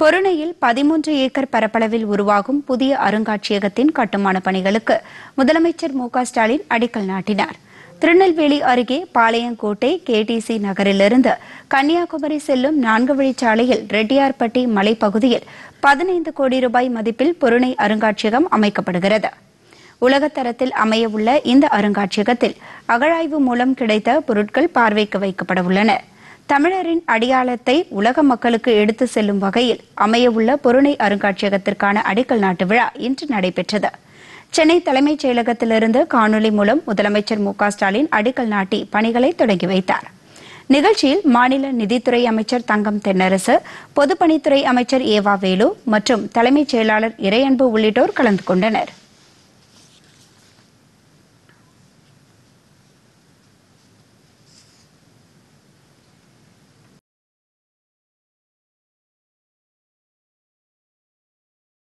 பொருணையில் பதிமூன்று ஏக்கர் பரப்பளவில் உருவாகும் புதிய அருங்காட்சியகத்தின் கட்டுமான பணிகளுக்கு முதலமைச்சர் மு க ஸ்டாலின் அடிக்கல் நாட்டினார் திருநெல்வேலி அருகே பாளையங்கோட்டை கேடிசி நகரிலிருந்து கன்னியாகுமரி செல்லும் நான்கு வழிச்சாலையில் ரெட்டியார்பட்டி மலைப்பகுதியில் பதினைந்து கோடி ரூபாய் மதிப்பில் பொருணை அருங்காட்சியகம் அமைக்கப்படுகிறது உலகத்தரத்தில் அமையவுள்ள இந்த அருங்காட்சியகத்தில் அகழாய்வு மூலம் கிடைத்த பொருட்கள் பார்வைக்கு வைக்கப்பட உள்ளன தமிழரின் அடையாளத்தை உலக மக்களுக்கு எடுத்து செல்லும் வகையில் அமையவுள்ள பொருணை அருங்காட்சியகத்திற்கான அடிக்கல் நாட்டு விழா இன்று நடைபெற்றது சென்னை தலைமைச் செயலகத்திலிருந்து காணொலி மூலம் முதலமைச்சர் மு க ஸ்டாலின் அடிக்கல் நாட்டி பணிகளை தொடங்கி வைத்தார் நிகழ்ச்சியில் மாநில நிதித்துறை அமைச்சர் தங்கம் தென்னரசு பொதுப்பணித்துறை அமைச்சர் ஏவா வேலு மற்றும் தலைமைச் செயலாளர் இறையன்பு உள்ளிட்டோர் கலந்து கொண்டனர்